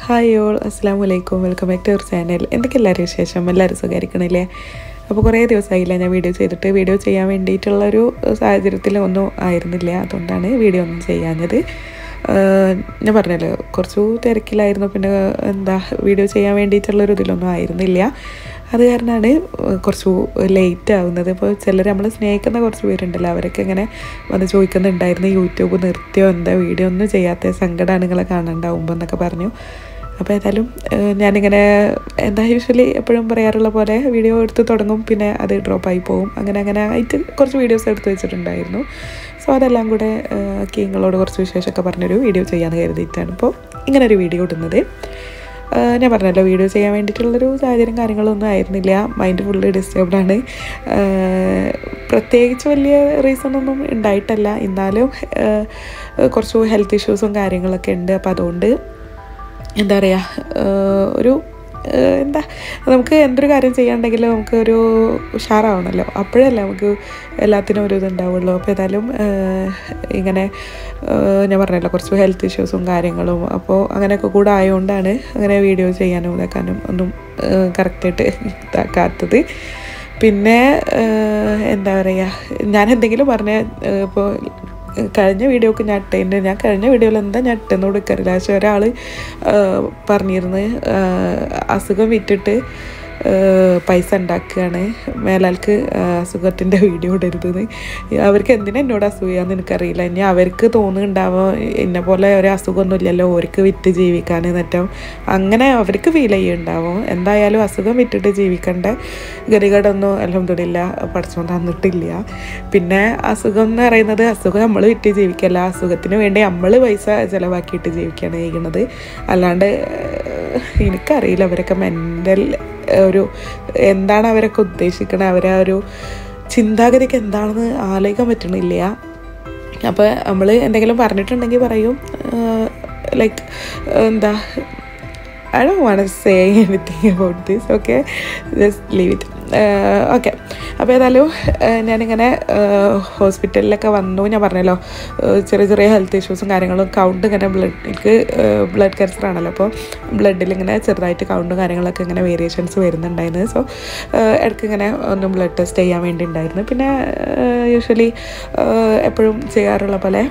hi all അസ്സാം വലൈക്കും welcome back to our channel എന്തൊക്കെ എല്ലാവരും വിശേഷം എല്ലാവരും സുഖമായിരിക്കണില്ലേ അപ്പോൾ കുറേ ദിവസമായില്ല ഞാൻ വീഡിയോ ചെയ്തിട്ട് വീഡിയോ ചെയ്യാൻ വേണ്ടിയിട്ടുള്ളൊരു സാഹചര്യത്തിലൊന്നും ആയിരുന്നില്ല അതുകൊണ്ടാണ് വീഡിയോ ഒന്നും ചെയ്യാഞ്ഞത് ആഹ് ഞാൻ പറഞ്ഞല്ലോ കുറച്ചു തിരക്കിലായിരുന്നു പിന്നെ എന്താ വീഡിയോ ചെയ്യാൻ വേണ്ടിയിട്ടുള്ളൊരു ഇതിലൊന്നും ആയിരുന്നില്ല അത് കാരണമാണ് കുറച്ചു ലേറ്റ് ആവുന്നത് ഇപ്പോൾ ചിലർ നമ്മൾ സ്നേഹിക്കുന്ന കുറച്ച് പേരുണ്ടല്ലോ അവരൊക്കെ ഇങ്ങനെ വന്ന് ചോദിക്കുന്നുണ്ടായിരുന്നു യൂട്യൂബ് നിർത്തിയോ എന്താ വീഡിയോ ഒന്നും ചെയ്യാത്ത സങ്കടമാണ് നിങ്ങളെ കാണാണ്ടാവുമ്പോൾ എന്നൊക്കെ പറഞ്ഞു അപ്പോൾ ഏതായാലും ഏഹ് ഞാനിങ്ങനെ എന്താ യൂഷ്വലി എപ്പോഴും പറയാറുള്ള പോലെ വീഡിയോ എടുത്ത് തുടങ്ങും പിന്നെ അത് ഡ്രോപ്പായി പോകും അങ്ങനെ അങ്ങനെ ആയിട്ട് കുറച്ച് വീഡിയോസ് എടുത്ത് വെച്ചിട്ടുണ്ടായിരുന്നു സോ അതെല്ലാം കൂടെ ഏഹ് ആക്കി നിങ്ങളോട് കുറച്ച് വിശേഷമൊക്കെ പറഞ്ഞൊരു വീഡിയോ ചെയ്യാമെന്ന് കരുതിയിട്ടാണ് ഇപ്പോൾ ഇങ്ങനെ ഒരു വീഡിയോ ഇടുന്നത് ആഹ് ഞാൻ പറഞ്ഞല്ലോ വീഡിയോ ചെയ്യാൻ വേണ്ടിയിട്ടുള്ളൊരു സാഹചര്യം കാര്യങ്ങളൊന്നും ആയിരുന്നില്ല മൈൻഡ് ഫുള്ള് ഡിസ്റ്റർബ്ഡാണ് പ്രത്യേകിച്ച് വലിയ റീസൺ ഒന്നും ഉണ്ടായിട്ടല്ല എന്നാലും ആഹ് കുറച്ച് ഹെൽത്ത് ഇഷ്യൂസും കാര്യങ്ങളൊക്കെ ഉണ്ട് അപ്പോൾ അതുകൊണ്ട് എന്താ പറയുക ഒരു ഏഹ് എന്താ നമുക്ക് എന്തൊരു കാര്യം ചെയ്യാണ്ടെങ്കിലും നമുക്ക് ഒരു ഉഷാറാവണമല്ലോ അപ്പോഴല്ലേ നമുക്ക് എല്ലാത്തിനും ഒരു ഇതുണ്ടാവുള്ളൂ അപ്പോൾ ഏതായാലും ഏഹ് ഇങ്ങനെ ഏഹ് ഞാൻ പറഞ്ഞല്ലോ കുറച്ച് ഹെൽത്ത് ഇഷ്യൂസും കാര്യങ്ങളും അപ്പോൾ അങ്ങനെയൊക്കെ കൂടെ ആയതുകൊണ്ടാണ് അങ്ങനെ വീഡിയോ ചെയ്യാനും ഇതാക്കാനും ഒന്നും കറക്റ്റായിട്ട് ഇതാക്കാത്തത് പിന്നെ ഏഹ് എന്താ പറയുക ഞാൻ എന്തെങ്കിലും പറഞ്ഞ ഇപ്പോൾ കഴിഞ്ഞ വീഡിയോക്ക് ഞാൻ ഇട്ടതിൻ്റെ ഞാൻ കഴിഞ്ഞ വീഡിയോയിൽ എന്താ ഞാൻ ഇട്ടെന്ന് കൊടുക്കറില്ല പക്ഷെ ഒരാൾ പറഞ്ഞിരുന്നു അസുഖം വിറ്റിട്ട് പൈസ ഉണ്ടാക്കുകയാണ് മേലാൾക്ക് അസുഖത്തിൻ്റെ വീഡിയോ ഇടരുതെന്ന് അവർക്ക് എന്തിനാ എന്നോട് അസൂയാന്ന് എനിക്കറിയില്ല ഇനി അവർക്ക് തോന്നുന്നുണ്ടാവും എന്നെ പോലെ ഒരു അസുഖമൊന്നും ഇല്ലല്ലോ അവർക്ക് വിറ്റ് ജീവിക്കാൻ എന്നിട്ടും അങ്ങനെ അവർക്ക് ഫീൽ ചെയ്യുന്നുണ്ടാവും എന്തായാലും അസുഖം വിറ്റിട്ട് ജീവിക്കേണ്ട ഗതികേടൊന്നും അലഹമില്ല പഠിച്ചോൻ തന്നിട്ടില്ല പിന്നെ അസുഖം എന്ന് പറയുന്നത് അസുഖം നമ്മൾ വിറ്റ് ജീവിക്കല്ല അസുഖത്തിന് വേണ്ടി നമ്മൾ പൈസ ചിലവാക്കിയിട്ട് ജീവിക്കുകയാണ് ചെയ്യുന്നത് അല്ലാണ്ട് എനിക്കറിയില്ല അവരൊക്കെ മെൻ്റൽ ഒരു എന്താണ് അവരൊക്കെ ഉദ്ദേശിക്കണത് അവരെ ഒരു ചിന്താഗതിക്ക് എന്താണെന്ന് ആലോചിക്കാൻ പറ്റണില്ല അപ്പോൾ നമ്മൾ എന്തെങ്കിലും പറഞ്ഞിട്ടുണ്ടെങ്കിൽ പറയും ലൈക്ക് എന്താ I do want say anything about this okay just leave it okay അപ്പോൾ ഏതായാലും ഞാനിങ്ങനെ ഹോസ്പിറ്റലിലൊക്കെ വന്നു ഞാൻ പറഞ്ഞല്ലോ ചെറിയ ചെറിയ ഹെൽത്ത് ഇഷ്യൂസും കാര്യങ്ങളും കൗണ്ട് ഇങ്ങനെ ബ്ലഡ് എനിക്ക് ബ്ലഡ് ക്യാൻസർ ആണല്ലോ അപ്പോൾ ബ്ലഡിൽ ഇങ്ങനെ ചെറുതായിട്ട് കൗണ്ടും കാര്യങ്ങളൊക്കെ ഇങ്ങനെ വേരിയേഷൻസ് വരുന്നുണ്ടായിരുന്നു സോ ഇടയ്ക്ക് ഇങ്ങനെ ഒന്ന് ബ്ലഡ് ടെസ്റ്റ് ചെയ്യാൻ വേണ്ടി ഉണ്ടായിരുന്നു പിന്നെ യൂഷ്വലി എപ്പോഴും ചെയ്യാറുള്ള പോലെ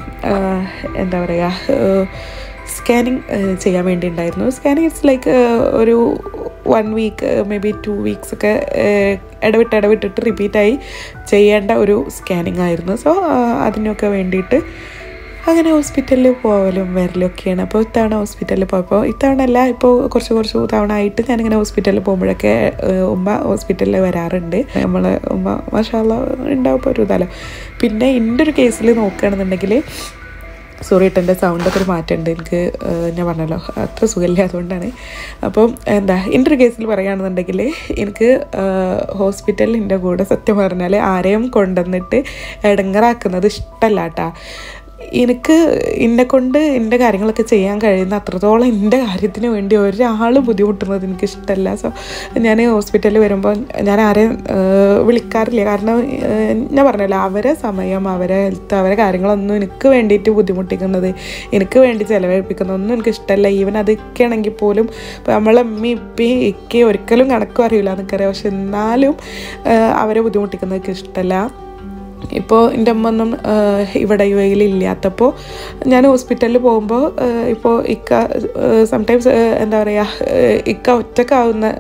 എന്താ പറയുക സ്കാനിങ് ചെയ്യാൻ വേണ്ടി ഉണ്ടായിരുന്നു സ്കാനിങ് ഇറ്റ്സ് ലൈക്ക് ഒരു one week maybe two weeks ഒക്കെ ഇടവിട്ട് ഇടവിട്ടിട്ട് റിപ്പീറ്റായി ചെയ്യേണ്ട ഒരു സ്കാനിങ് ആയിരുന്നു സോ അതിനൊക്കെ വേണ്ടിയിട്ട് അങ്ങനെ ഹോസ്പിറ്റലിൽ പോകലും വരലും ഒക്കെയാണ് അപ്പോൾ ഇത്തവണ ഹോസ്പിറ്റലിൽ പോയപ്പോൾ ഇത്തവണ അല്ല ഇപ്പോൾ കുറച്ച് കുറച്ച് തവണ ആയിട്ട് ഞാനിങ്ങനെ ഹോസ്പിറ്റലിൽ പോകുമ്പോഴൊക്കെ ഉമ്മ ഹോസ്പിറ്റലിൽ വരാറുണ്ട് നമ്മൾ ഉമ്മ മഷാല ഉണ്ടാവും ഒരു ഇതാലോ പിന്നെ എൻ്റെ ഒരു കേസിൽ നോക്കുകയാണെന്നുണ്ടെങ്കിൽ സോറി കേട്ടോ എൻ്റെ സൗണ്ടൊക്കെ ഒരു മാറ്റമുണ്ട് എനിക്ക് ഞാൻ പറഞ്ഞല്ലോ അത്ര സുഖമില്ല അതുകൊണ്ടാണ് അപ്പം എന്താ എൻ്റെ ഒരു കേസിൽ പറയുകയാണെന്നുണ്ടെങ്കിൽ എനിക്ക് ഹോസ്പിറ്റലിൻ്റെ കൂടെ സത്യം പറഞ്ഞാൽ ആരെയും കൊണ്ടുവന്നിട്ട് ഇടങ്ങറാക്കുന്നത് ഇഷ്ടമല്ല കേട്ടാ എനിക്ക് എന്നെ കൊണ്ട് എൻ്റെ കാര്യങ്ങളൊക്കെ ചെയ്യാൻ കഴിയുന്ന അത്രത്തോളം എൻ്റെ കാര്യത്തിന് വേണ്ടി ഒരാൾ ബുദ്ധിമുട്ടുന്നത് എനിക്ക് ഇഷ്ടമല്ല സോ ഞാൻ ഹോസ്പിറ്റലിൽ വരുമ്പോൾ ഞാൻ ആരെയും വിളിക്കാറില്ല കാരണം ഞാൻ പറഞ്ഞല്ലോ അവരെ സമയം അവരെ ഹെൽത്ത് അവരെ കാര്യങ്ങളൊന്നും എനിക്ക് വേണ്ടിയിട്ട് ബുദ്ധിമുട്ടിക്കുന്നത് എനിക്ക് വേണ്ടി ചിലവഴിപ്പിക്കുന്നതൊന്നും എനിക്ക് ഇഷ്ടമല്ല ഈവൻ അതൊക്കെ ആണെങ്കിൽ പോലും ഇപ്പോൾ നമ്മളെ അമ്മി ഇപ്പി ഇക്കി ഒരിക്കലും കണക്കും അറിയില്ല എന്നൊക്കറിയാം പക്ഷെ എന്നാലും അവരെ ബുദ്ധിമുട്ടിക്കുന്നത് എനിക്ക് ഇഷ്ടമല്ല ഇപ്പോൾ എൻ്റെ അമ്മ ഒന്നും ഇവിടെ യു എയിൽ ഇല്ലാത്തപ്പോൾ ഞാൻ ഹോസ്പിറ്റലിൽ പോകുമ്പോൾ ഇപ്പോൾ ഇക്ക സംടൈംസ് എന്താ പറയുക ഇക്ക ഒറ്റക്കാവുന്ന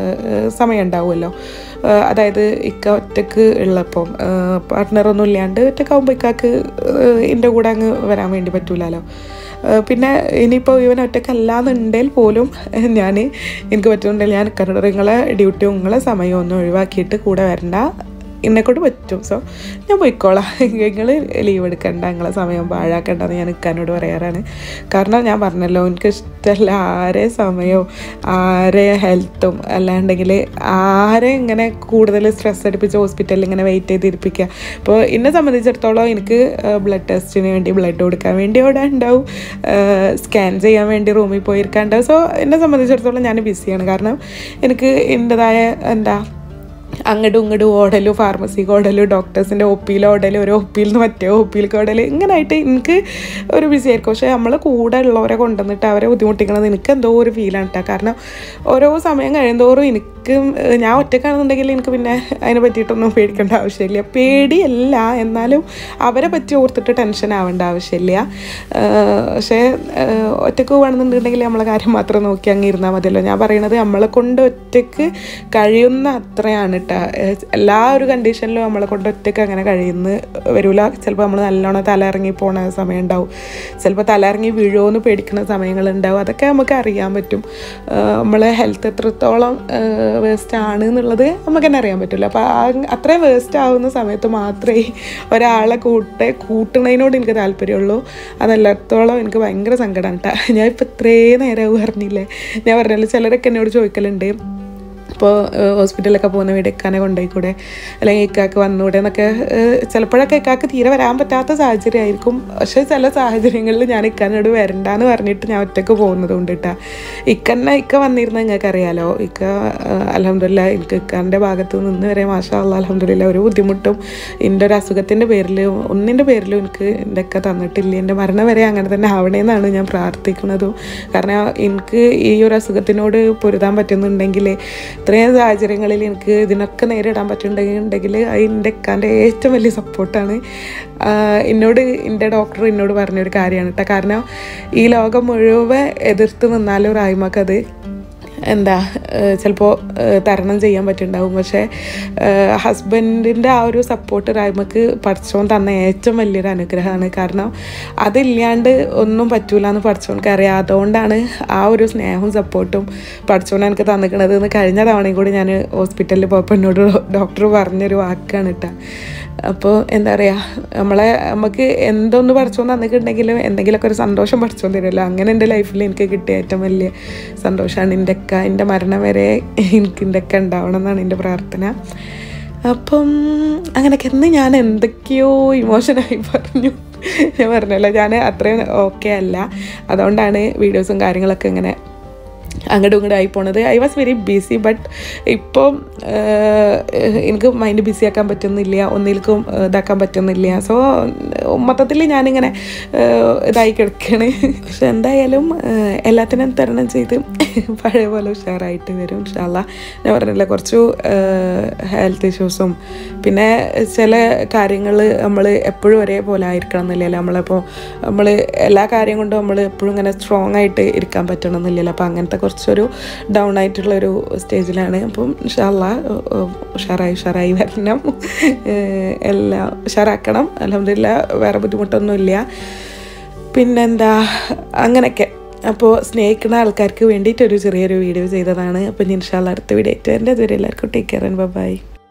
സമയം ഉണ്ടാവുമല്ലോ അതായത് ഇക്ക ഒറ്റക്ക് ഉള്ളപ്പം പാർട്ട്ണറൊന്നും ഇല്ലാണ്ട് ഒറ്റക്കാവുമ്പോൾ ഇക്കാക്ക് എൻ്റെ കൂടെ അങ്ങ് വരാൻ വേണ്ടി പറ്റൂലല്ലോ പിന്നെ ഇനിയിപ്പോൾ ഇവൻ ഒറ്റക്കല്ലാന്നുണ്ടെങ്കിൽ പോലും ഞാൻ എനിക്ക് പറ്റുന്നുണ്ടെങ്കിൽ ഞാൻ കന്നഡ നിങ്ങളെ ഡ്യൂട്ടിയും നിങ്ങളെ സമയവും ഒന്നും ഒഴിവാക്കിയിട്ട് കൂടെ വരണ്ട എന്നെക്കൊണ്ട് പറ്റും സോ ഞാൻ പോയിക്കോളാം നിങ്ങൾ ലീവ് എടുക്കണ്ട നിങ്ങളെ സമയം പാഴാക്കണ്ടെന്ന് ഞാൻ നിൽക്കാനോട് പറയാറാണ് കാരണം ഞാൻ പറഞ്ഞല്ലോ എനിക്ക് ഇഷ്ടമല്ല ആരെ സമയവും ആരെ ഹെൽത്തും അല്ലാണ്ടെങ്കിൽ ആരെ ഇങ്ങനെ കൂടുതൽ സ്ട്രെസ് അടുപ്പിച്ച് ഹോസ്പിറ്റലിൽ ഇങ്ങനെ വെയിറ്റ് ചെയ്തിരിപ്പിക്കുക ഇപ്പോൾ എന്നെ സംബന്ധിച്ചിടത്തോളം എനിക്ക് ബ്ലഡ് ടെസ്റ്റിന് വേണ്ടി ബ്ലഡ് കൊടുക്കാൻ വേണ്ടി അവിടെ ഉണ്ടാവും സ്കാൻ ചെയ്യാൻ വേണ്ടി റൂമിൽ പോയിരിക്കാണ്ടാവും സോ എന്നെ സംബന്ധിച്ചിടത്തോളം ഞാൻ ബിസിയാണ് കാരണം എനിക്ക് എൻ്റെതായ എന്താ അങ്ങോട്ടും ഇങ്ങോട്ടും ഓടലും ഫാർമസിക്ക് ഓടലും ഡോക്ടേഴ്സിൻ്റെ ഒ പിയിൽ ഓടലും ഒരു ഒ പിയിൽ നിന്ന് മറ്റേ ഒ പിയിലേക്ക് ഓടൽ ഇങ്ങനായിട്ട് എനിക്ക് ഒരു ബിസി ആയിരിക്കും പക്ഷേ നമ്മൾ കൂടെ ഉള്ളവരെ കൊണ്ടുവന്നിട്ട് അവരെ ബുദ്ധിമുട്ടിക്കണത് എനിക്ക് എന്തോ ഒരു ഫീലാണ് കേട്ടോ കാരണം ഓരോ സമയം കഴിയുന്തോറും എനിക്ക് ഏഹ്, ഞാൻ ഒറ്റക്കാണെന്നുണ്ടെങ്കിൽ എനിക്ക് പിന്നെ അതിനെ പറ്റിയിട്ടൊന്നും പേടിക്കേണ്ട ആവശ്യമില്ല പേടിയല്ല എന്നാലും അവരെ പറ്റി ഓർത്തിട്ട് ടെൻഷൻ ആവേണ്ട ആവശ്യമില്ല ഏഹ്, പക്ഷേ ഏഹ്, ഒറ്റക്ക് വേണമെന്നുണ്ടെങ്കിൽ നമ്മളെ കാര്യം മാത്രം നോക്കി അങ്ങ് ഇരുന്നാൽ മതിയല്ലോ ഞാൻ പറയണത് നമ്മളെ കൊണ്ട് ഒറ്റക്ക് കഴിയുന്ന അത്രയാണ് കേട്ടോ എല്ലാ ഒരു കണ്ടീഷനിലും നമ്മളെ കൊണ്ട് ഒറ്റക്ക് അങ്ങനെ കഴിയുന്ന വരില്ല ചിലപ്പോൾ നമ്മൾ നല്ലോണം തല ഇറങ്ങി പോണ സമയം ഉണ്ടാവും ചിലപ്പോൾ തല ഇറങ്ങി വീഴുമോയെന്ന് പേടിക്കുന്ന സമയങ്ങളുണ്ടാവും അതൊക്കെ നമുക്ക് അറിയാൻ പറ്റും ഏഹ് നമ്മളെ ഹെൽത്ത് എത്രത്തോളം വേസ്റ്റ് ആണ് എന്നുള്ളത് നമുക്ക് തന്നെ അറിയാൻ പറ്റില്ല അപ്പോൾ അത്രയും വേസ്റ്റ് ആവുന്ന സമയത്ത് മാത്രമേ ഒരാളെ കൂട്ടെ കൂട്ടുന്നതിനോട് എനിക്ക് താല്പര്യമുള്ളൂ അതല്ലാത്തോളം എനിക്ക് ഭയങ്കര സങ്കടമാണ് കേട്ടോ ഞാൻ ഇപ്പോൾ ഇത്രയും നേരം പറഞ്ഞില്ലേ ഞാൻ പറഞ്ഞല്ലോ ചിലരൊക്കെ എന്നോട് ചോദിക്കലുണ്ട് ഇപ്പോൾ ഹോസ്പിറ്റലിലൊക്കെ പോകുന്ന വീട് ഇക്കാനെ കൊണ്ടുപോയിക്കൂടെ അല്ലെങ്കിൽ ഇക്കാക്ക് വന്നൂടെ എന്നൊക്കെ ഏഹ്, ചിലപ്പോഴൊക്കെ ഇക്കാക്ക് തീരെ വരാൻ പറ്റാത്ത സാഹചര്യമായിരിക്കും പക്ഷേ ചില സാഹചര്യങ്ങളിൽ ഞാൻ ഇക്കാനോട് വരണ്ടാന്ന് പറഞ്ഞിട്ട് ഞാൻ ഒറ്റക്ക് പോകുന്നത് കൊണ്ട് കേട്ടാ ഇക്കന്നെ ഇക്ക വന്നിരുന്ന നിങ്ങൾക്ക് അറിയാലോ ഇക്ക അലഹമില്ല എനിക്ക് ഇക്കാൻ്റെ ഭാഗത്ത് നിന്ന് വരെ മാഷാ അല്ല അലഹമില്ല ഒരു ബുദ്ധിമുട്ടും എൻ്റെ ഒരു അസുഖത്തിൻ്റെ പേരിലും ഒന്നിൻ്റെ പേരിലും എനിക്ക് എൻ്റെ ഒക്കെ തന്നിട്ടില്ല എൻ്റെ മരണം വരെ അങ്ങനെ തന്നെ ആവണേന്നാണ് ഞാൻ പ്രാർത്ഥിക്കുന്നതും കാരണം എനിക്ക് ഈ ഒരു അസുഖത്തിനോട് പൊരുതാൻ പറ്റുന്നുണ്ടെങ്കിൽ ഇത്രയും സാഹചര്യങ്ങളിൽ എനിക്ക് ഇതിനൊക്കെ നേരിടാൻ പറ്റുന്നുണ്ടെങ്കിൽ അത് എൻ്റെ എക്കാൻ്റെ ഏറ്റവും വലിയ സപ്പോർട്ടാണ് എന്നോട് എൻ്റെ ഡോക്ടർ എന്നോട് പറഞ്ഞൊരു കാര്യമാണ് കേട്ടോ കാരണം ഈ ലോകം മുഴുവൻ എതിർത്ത് നിന്നാലും റായ്മക്കത് എന്താ ചിലപ്പോൾ തരണം ചെയ്യാൻ പറ്റുന്നുണ്ടാവും പക്ഷേ ഹസ്ബൻഡിൻ്റെ ആ ഒരു സപ്പോർട്ട് റായ്മക്ക് പഠിച്ചോൻ തന്ന ഏറ്റവും വലിയൊരു അനുഗ്രഹമാണ് കാരണം അതില്ലാണ്ട് ഒന്നും പറ്റൂല എന്ന് പഠിച്ചോനക്ക് അറിയാം അതുകൊണ്ടാണ് ആ ഒരു സ്നേഹവും സപ്പോർട്ടും പഠിച്ചോൻ എനിക്ക് തന്നിക്കണത് എന്ന് കഴിഞ്ഞ തവണയും കൂടി ഞാൻ ഹോസ്പിറ്റലിൽ പോയപ്പോൾ എന്നോട് ഡോക്ടർ പറഞ്ഞൊരു വാക്കാണ് കേട്ടോ അപ്പോൾ എന്താ പറയുക നമ്മളെ നമുക്ക് എന്തൊന്ന് പഠിച്ചോന്ന് തന്നിട്ടുണ്ടെങ്കിലും എന്തെങ്കിലുമൊക്കെ ഒരു സന്തോഷം പഠിച്ചോന്ന് തരുമല്ലോ അങ്ങനെ എൻ്റെ ലൈഫിൽ എനിക്ക് കിട്ടിയ ഏറ്റവും വലിയ സന്തോഷമാണ് എൻ്റെ അക്ക എൻ്റെ മരണം വരെ എനിക്ക് എൻ്റെ അക്ക ഉണ്ടാവണം എന്നാണ് എൻ്റെ പ്രാർത്ഥന അപ്പം അങ്ങനെയൊക്കെ എന്ന് ഞാൻ എന്തൊക്കെയോ ഇമോഷനായി പറഞ്ഞു ഞാൻ പറഞ്ഞല്ലോ ഞാൻ അത്രയും ഓക്കെ അല്ല അതുകൊണ്ടാണ് വീഡിയോസും കാര്യങ്ങളൊക്കെ ഇങ്ങനെ അങ്ങോട്ടും ഇങ്ങോട്ടും ആയി പോണത് I was very busy but ഇപ്പോൾ എനിക്ക് മൈൻഡ് ബിസി ആക്കാൻ പറ്റുന്നില്ല ഒന്നിൽക്കും ഇതാക്കാൻ പറ്റുന്നില്ല സോ മൊത്തത്തിൽ ഞാനിങ്ങനെ ഏഹ്, ഇതായി കിടക്കുകയാണ് പക്ഷെ എന്തായാലും ഏഹ്, എല്ലാത്തിനും തരണം ചെയ്ത് പഴയ പോലെ ഉഷാറായിട്ട് വരും ഇൻഷാല്ല ഞാൻ പറഞ്ഞില്ല കുറച്ചു ഹെൽത്ത് ഇഷ്യൂസും പിന്നെ ചില കാര്യങ്ങൾ നമ്മൾ എപ്പോഴും ഒരേപോലെ ആയിരിക്കണം എന്നില്ലല്ലോ നമ്മളിപ്പോൾ നമ്മൾ എല്ലാ കാര്യം കൊണ്ടും നമ്മൾ എപ്പോഴും ഇങ്ങനെ സ്ട്രോങ് ആയിട്ട് ഇരിക്കാൻ പറ്റണം എന്നില്ലല്ലോ അപ്പോൾ അങ്ങനത്തെ കുറച്ചൊരു ഡൗൺ ആയിട്ടുള്ളൊരു സ്റ്റേജിലാണ് അപ്പം ഇൻഷാല്ല ഉഷാറായി ഉഷാറായി വരണം ഏഹ് എല്ലാം ഉഷാറാക്കണം അലഹമില്ല വേറെ ബുദ്ധിമുട്ടൊന്നുമില്ല പിന്നെന്താ അങ്ങനെയൊക്കെ അപ്പോൾ സ്നേഹിക്കുന്ന ആൾക്കാർക്ക് വേണ്ടിയിട്ടൊരു ചെറിയൊരു വീഡിയോ ചെയ്തതാണ് അപ്പോൾ ഇൻഷാല്ല അടുത്ത വീഡിയോ ആയിട്ട് എൻ്റെ അതുവരെ എല്ലാവർക്കും ടേക്ക് കെയർ ആൻഡ് ബൈ